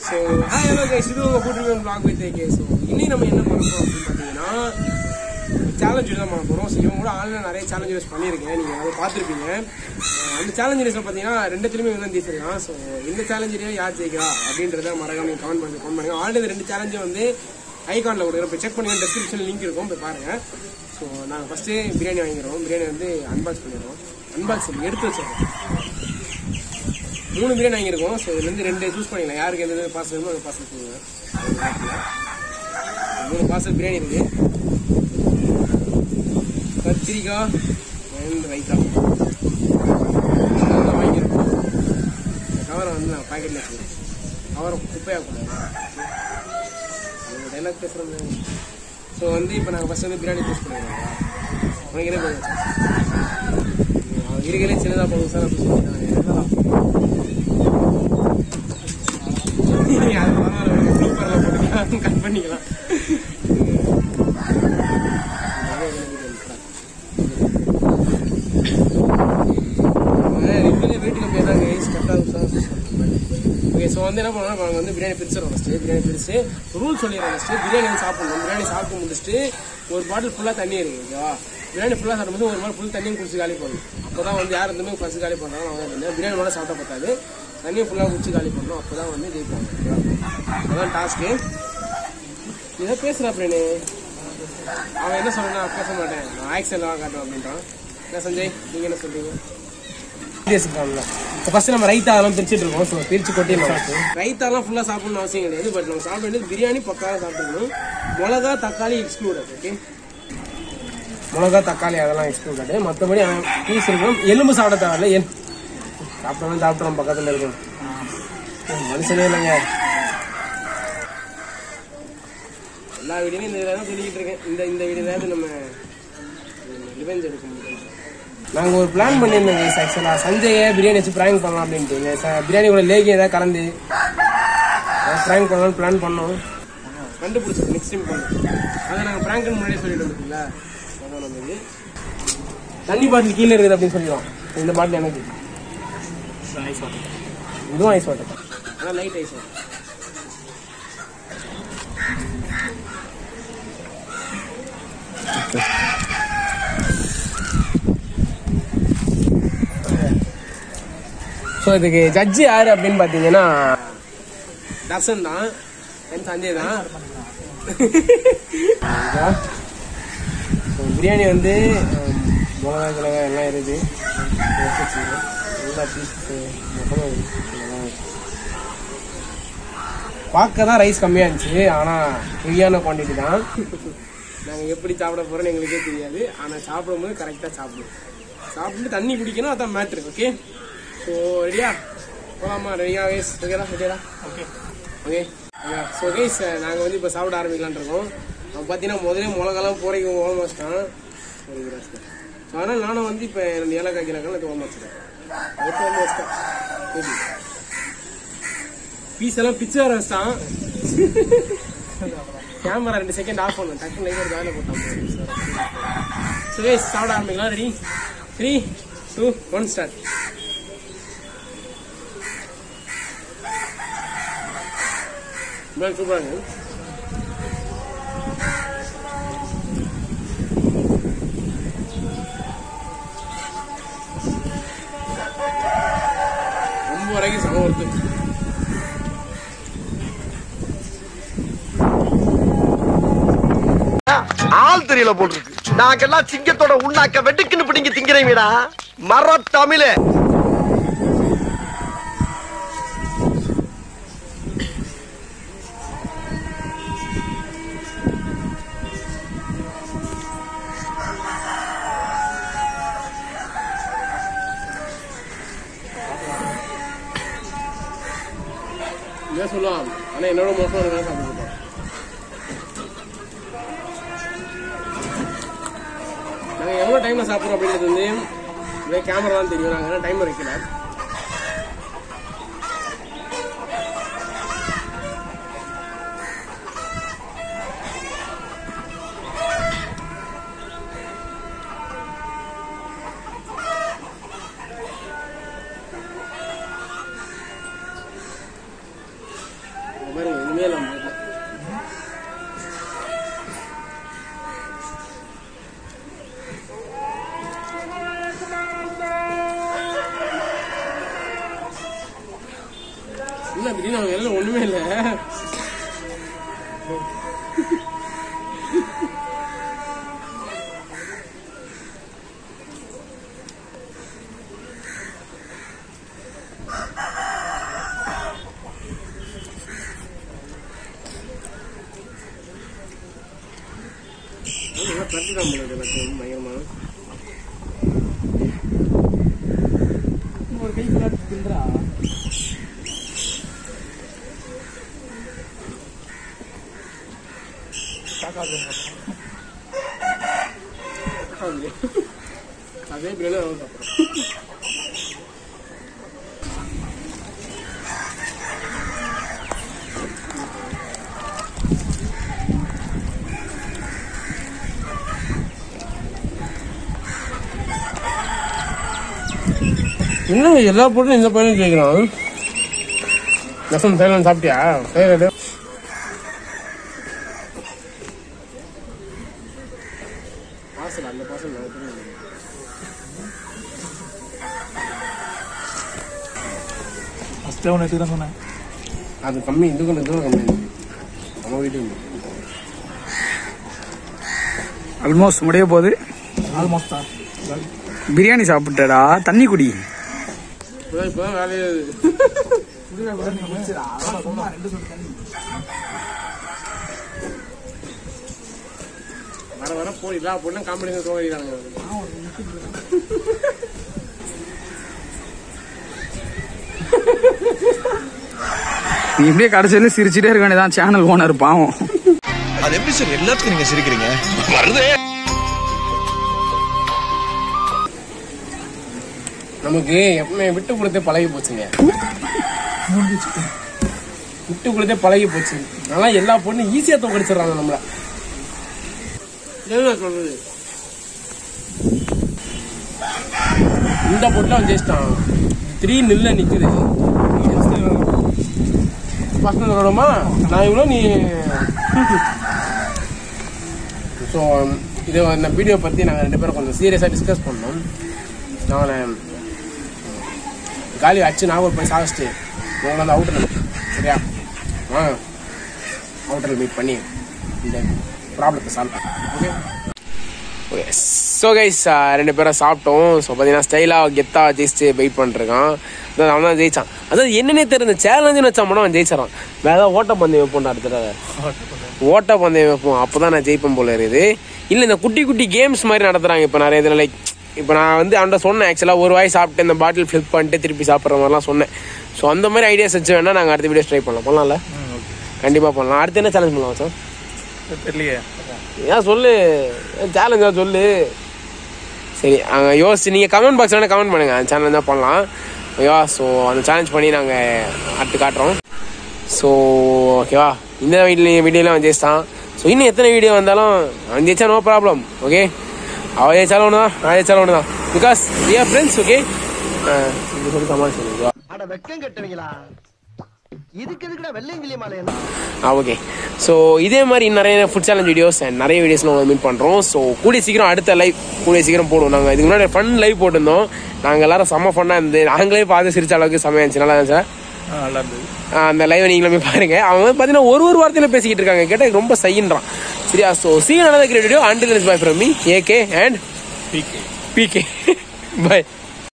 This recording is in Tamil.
ஸோ ஹாய் ஹலோ கைஸ் இது உங்கள் கூட்டுருவேன் பிளாக் வித் கே ஸோ இன்னைக்கு நம்ம என்ன பண்ண போகிறோம் அப்படின்னு பார்த்தீங்கன்னா சேலஞ்ச் தான் பண்ண போகிறோம் ஸோ இவங்க கூட ஆன்லைன் நிறைய சேலஞ்ச் ரேஸ் பண்ணியிருக்கேன் நீங்கள் அதை பார்த்துருப்பீங்க அஹ் அந்த சேலஞ்ச் ரேஸில் பார்த்தீங்கன்னா ரெண்டுத்துலையுமே வந்து ஜெயிச்சிருக்கான் ஸோ இந்த சேலஞ்சிலேயே யார் ஜெயிக்கிறா அப்படின்றத மறக்காம நீங்கள் கமெண்ட் பண்ணி கமெண்ட் பண்ணுங்க ஆல்ரெடி ரெண்டு சேலஞ்சும் வந்து ஐகானில் கொடுக்குறோம் இப்போ செக் பண்ணுங்க டிஸ்கிரிப்ஷன் லிங்க் இருக்கும் போய் பாருங்கள் ஸோ நாங்கள் ஃபஸ்ட்டு பிரியாணி வாங்கிடுறோம் பிரியாணி வந்து அன்பாக்ஸ் பண்ணிடுறோம் அன்பாக்ஸ் எடுத்து வச்சிருக்கோம் மூணு பிரியாணி வாங்கியிருக்கோம் ஸோ இதுலேருந்து ரெண்டு சூஸ் பண்ணிக்கலாம் யாருக்கு எந்த பார்சல் வேணுமோ அந்த பார்சல் சொல்லுங்க மூணு பார்சல் பிரியாணி இருக்கு கத்திரிக்காய் அண்ட் ரைத்தா இதெல்லாம் வாங்கியிருக்கோம் இந்த கவரை வந்து நான் பாக்கெட்டில் வச்சுருக்கேன் கவரை குப்பையாக கூடாது டைலாக் பேசுகிறோம் ஸோ வந்து இப்போ நாங்கள் ஃபஸ்ட் வந்து பிரியாணி சூஸ் பண்ணிடுறோம் உனக்கு என்ன கொஞ்சம் இருக்கலே சின்னதாக போகும் சார் அப்படி சொல்லிட்டாங்க அது பரவாயில்ல சூப்பர்ல போட்டுக்கலாம் கட் பண்ணிக்கலாம் வெயிட் கம்மியாக தான் கைஸ் கரெக்டாக ஓகே ஸோ வந்து என்ன பண்ணுவோம் நாங்கள் வந்து பிரியாணி பிரிச்சிடும் ஃபஸ்ட்டு பிரியாணி பிரிச்சு ரூல் சொல்லிடுறோம் ஃபஸ்ட்டு பிரியாணி வந்து சாப்பிடணும் பிரியாணி சாப்பிட்டு முடிச்சுட்டு ஒரு பாட்டில் ஃபுல்லாக தண்ணி இருக்கு ஓகேவா பிரியாணி ஃபுல்லாக சாப்பிடும்போது ஒரு மாதிரி ஃபுல் தண்ணியும் குடிச்சு காலி பண்ணணும் அப்போ தான் வந்து யார் இருந்துமே ஃபஸ்ட்டு காலி பண்ணுறாங்க அவங்க வந்து பிரியாணி மட்டும் சாப்பிட்டா பத்தாது தண்ணியும் ஃபுல்லாக குடிச்சு காலி பண்ணணும் அப்போ தான் வந்து ஜெயிப்பாங்க ஓகேவா அதான் டாஸ்க்கு இதை பேசுகிறா பிரேனு அவன் என்ன சொல்றா பேச மாட்டேன் நான் ஆக்சன் தான் காட்டுவேன் அப்படின்றான் என்ன சஞ்சய் நீங்கள் என்ன சொல்றீங்க பேசிக்கலாம்ல இப்போ ஃபர்ஸ்ட் நம்ம ரைத்தா அதெல்லாம் பிரிச்சுட்டு இருக்கோம் ஸோ பிரிச்சு கொட்டிடலாம் ரைத்தாலாம் ஃபுல்லாக சாப்பிடணும் அவசியம் கிடையாது பட் நம்ம சாப்பிட வேண்டியது பிரியாணி பக்காவாக சாப்பிடணும் மிளகா தக்காளி எக்ஸ்க்ளூடட் ஓகே மிளகா தக்காளி அதெல்லாம் எக்ஸ்க்ளூடட் மற்றபடி பீஸ் இருக்கும் எலும்பு சாப்பிட தேவையில்ல எல் சாப்பிட்டோம் சாப்பிட்றோம் பக்கத்தில் இருக்கும் மனுஷனே இல்லைங்க எல்லா வீடியோலையும் இந்த இதில் தான் சொல்லிக்கிட்டு இருக்கேன் இந்த இந்த வீடியோவில் நம்ம ரிவெஞ்ச் எடுக்க முடியும் நாங்கள் ஒரு பிளான் பண்ணியிருந்தோம் guys ஆக்சுவலாக சஞ்சயை பிரியாணி வச்சு ப்ராங்க் பண்ணலாம் அப்படின்ட்டு இந்த ச- பிரியாணி கூட லேகி ஏதாவது கலந்து ப்ராங்க் பண்ணலாம்னு பிளான் பண்ணோம் கண்டுபிடிச்சோம் நெக்ஸ்ட் டைம் பண்ணோம் அதை நாங்கள் ப்ராங்க்னு முன்னாடியே சொல்லிட்டு இருக்கீங்களா அதான் நம்ம இது தண்ணி பாட்டில் கீழே இருக்குது அப்படின்னு சொல்லிடுவோம் இந்த பாட்டில் எனக்கு ஐஸ் வாட்டர் இதுவும் ஐஸ் வாட்டர் அதான் லைட் ஐஸ் வாட்டர் ஸோ இதுக்கு ஜட்ஜி யாரு அப்படின்னு பார்த்தீங்கன்னா தர்ஷன் தான் என் சஞ்சய் தான் So, பிரியாணி வந்து ஹம், மிளகா கிழங்கா எல்லாம் இருக்குது எல்லா பீஸ் பார்க்க தான் ரைஸ் கம்மியாக இருந்துச்சு ஆனால் ஹெவியான குவான்டிட்டி தான் நாங்கள் எப்படி சாப்பிட போகிறோம்னு எங்களுக்கே தெரியாது ஆனால் சாப்பிடும்போது கரெக்டாக சாப்பிடுவோம் சாப்பிட்டு தண்ணி குடிக்கணும் அதான் மேட்ரு ஓகே ஸோ ரெடியா போகலாமா ரெடியா வேஸ் ஓகேடா ஓகேடா ஓகே ஓகே ஸோ கைஸ் நாங்கள் வந்து இப்போ சாப்பிட ஆரம்பிக்கலாம்னு இருக்கோம் அவன் பார்த்தீங்கன்னா முதல்ல மிளகாலாம் போறைக்கு ஓரம் வச்சிட்டான் ஸோ அதனால் நானும் வந்து இப்போ ரெண்டு ஏலக்காய் கிழக்கெல்லாம் இது ஓரம் வச்சிட்டேன் அதுக்கு ஓரம் வச்சிட்டேன் சரி பீஸ் எல்லாம் பிச்சு வர வச்சிட்டான் கேமரா ரெண்டு செகண்ட் ஆஃப் பண்ணும் டக்குனு லைட் ஒரு வேலை போட்டான் ஸோ கைஸ் சாப்பிட ஆரம்பிக்கலாம் ready three two one start biryani சூப்பராக இருக்கு ரொம்ப வரைக்கும் சமம் ஒருத்து ஆள் தெரியல போட்டிருக்கு நாங்கெல்லாம் சிங்கத்தோட உண்ணாக்க வெட்டுக்குன்னு பிடிங்க திங்கிறீங்கடா மர தமிழே இதான் சொல்லுவான் ஆனால் என்னோட மோசம் இருக்கா சாப்பிட்டு நாங்கள் எவ்வளோ டைமில் சாப்பிட்றோம் அப்படின்றது வந்து இதே கேமரா தான் தெரியும் நாங்கள் டைமர் வைக்கல ஒண்ணுமே இல்லை நம்ம வீட்டுல. என்ன திடீர்னு அவங்க எல்லாம் ஒண்ணுமே இல்லை அதெல்லாம் தட்டிதான் போல இருக்கு எனக்கு பயங்கரமா ஒரு கை ஃபுல்லாக தின்றா அதே பிரியாணி அவங்க சாப்பிட்றோம் என்ன எல்லா பொருளும் இந்த பையனும் கேட்குறான் ரசம் தேவையான சாப்பிட்டியா சரி பாசல் அந்த பாசல் ஃபஸ்ட்டே ஒன்று எடுத்து தான் சொன்னேன் அது கம்மி இது கொஞ்சம் தூரம் கம்மி நம்ம வீட்டுக்கு ஆல்மோஸ்ட் முடிய போகுது ஆல்மோஸ்ட் தான் பிரியாணி சாப்பிட்டடா தண்ணி குடி இப்போதான் இப்போதான் வேலையே வர வர போய் எல்லா பொண்ணும் காம்படிஷன் தோழிக்கிறாங்க நீ இப்படியே கடைசியில சிரிச்சுட்டே இருக்க வேண்டியதான் சேனல் ஓனர் பாவம் அது எப்படி சார் எல்லாத்துக்கும் நீங்க சிரிக்கிறீங்க வருதே நமக்கு எப்பவுமே விட்டு கொடுத்தே பழகி போச்சுங்க விட்டு கொடுத்தே பழகி போச்சு நல்லா எல்லா பொண்ணும் ஈஸியா தோக்கடிச்சிடுறாங்க நம்மள என்ன சொல்றது இந்த பொண்ணு அவன் ஜெயிச்சிட்டான் த்ரீ நில்ல நிக்குது பசங்க சொல்லணுமா நான் இவ்வளோ நீ ஸோ இது இந்த வீடியோ பற்றி நாங்கள் ரெண்டு பேரும் கொஞ்சம் சீரியஸாக டிஸ்கஸ் பண்ணோம் நான் காலி அச்சு நாகூர் போய் சாதிச்சிட்டு உங்களை வந்து அவுட்டர் சரியா வாங்க அவுட்டரில் மீட் பண்ணி இந்த ப்ராப்ளத்தை solve okay okay so guys ரெண்டு பேரும் சாப்பிட்டோம் ஸோ பார்த்தீங்கன்னா ஸ்டைலாக கெத்தாக ஜெயிச்சு வெயிட் பண்ணிருக்கான் அதான் அவன் தான் ஜெயிச்சான் அதாவது என்னன்னே தெரிஞ்ச சேலஞ்சுன்னு வச்சா மட்டும் அவன் ஜெயிச்சிடறான் வேற ஏதாவது ஓட்டப்பந்தயம் வைப்போம் அடுத்த தடவை ஓட்டப்பந்தயம் வைப்போம் அப்போ தான் நான் ஜெயிப்பேன் போல இருக்குது இல்லை இந்த குட்டி குட்டி கேம்ஸ் மாதிரி நடத்துகிறாங்க இப்போ நிறைய இதில் லைக் இப்போ நான் வந்து அவன்கிட்ட சொன்னேன் ஆக்சுவலாக ஒரு வாய் சாப்பிட்டு இந்த பாட்டில் ஃபில் பண்ணிட்டு திருப்பி சாப்பிட்ற மாதிரிலாம் சொன்னேன் ஸோ அந்த மாதிரி ஐடியாஸ் வச்சு வேணா நாங்கள் அடுத்த வீடியோ ட்ரை பண்ணலாம் பண்ணலாம்ல கண்டிப்பாக பண்ணலாம் அடுத்து என்ன சேலஞ்ச் பண்ணலாம் சார் தெரியலையே ஏன் சொல்லு சேலஞ்சா சொல்லு சரி அங்கே யோசிச்சு நீங்கள் கமெண்ட் பாக்ஸ் வேணால் கமெண்ட் பண்ணுங்கள் அந்த சேனல் தான் பண்ணலாம் ஓகேவா ஸோ அந்த சேலஞ்ச் பண்ணி நாங்கள் அடுத்து காட்டுறோம் ஸோ ஓகேவா இந்த வீடியோ வீடியோலாம் அவன் ஜெயிச்சிட்டான் ஸோ இன்னும் எத்தனை வீடியோ வந்தாலும் அவன் ஜெயிச்சா நோ ப்ராப்ளம் ஓகே அவன் ஜெயிச்சாலும் ஒன்று தான் நான் ஜெயிச்சாலும் ஒன்று தான் because we are friends okay இது சொல்லி சமாளிச்சு ஓகேவா அட வெக்கம் கட்டுவீங்களா இதுக்கு எதுக்குடா வெள்ளையங்கிலி மாலை ஆ ஓகே ஸோ இதே மாதிரி நிறைய ஃபுட் சேலஞ்ச் வீடியோஸ் அண்ட் நிறைய வீடியோஸ்லாம் உங்களை மீட் பண்ணுறோம் ஸோ கூடிய சீக்கிரம் அடுத்த லைவ் கூடிய சீக்கிரம் போடுவோம் நாங்கள் இதுக்கு முன்னாடி ஃபன் லைவ் போட்டிருந்தோம் நாங்கள் எல்லாரும் செம்ம ஃபன்னாக இருந்து நாங்களே பார்த்து சிரிச்ச அளவுக்கு செம்மையா இருந்துச்சு நல்லா இருந்துச்சு சார் ஆ, நல்லா இருந்தது அந்த லைவ் நீங்களும் போய் பாருங்க அவன் வந்து பார்த்தீங்கன்னா ஒரு ஒரு வார்த்தையில பேசிக்கிட்டு இருக்காங்க கேட்டால் ரொம்ப சைன்றான் சரியா so see in another great video until it's bye from me AK and PK PK by